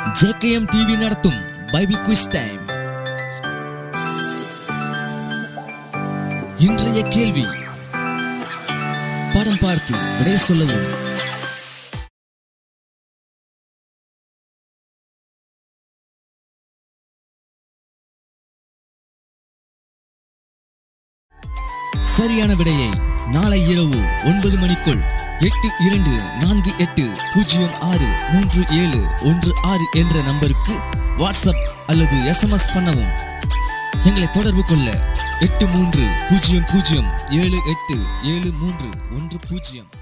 JKM TV நடத்தும் Bible quiz time இன்றைய கேள்வி படம் பார்த்து விடை சொல்லவும் சரியான விடையை நாளை இரவு ஒன்பது மணிக்குள் எட்டு இரண்டு நான்கு எட்டு பூஜ்ஜியம் ஆறு மூன்று ஏழு ஒன்று ஆறு என்ற நம்பருக்கு வாட்ஸ்அப் அல்லது எஸ்எம்எஸ் பண்ணவும் எங்களை தொடர்பு கொள்ள எட்டு மூன்று பூஜ்ஜியம் பூஜ்ஜியம் ஏழு எட்டு ஏழு மூன்று ஒன்று பூஜ்ஜியம்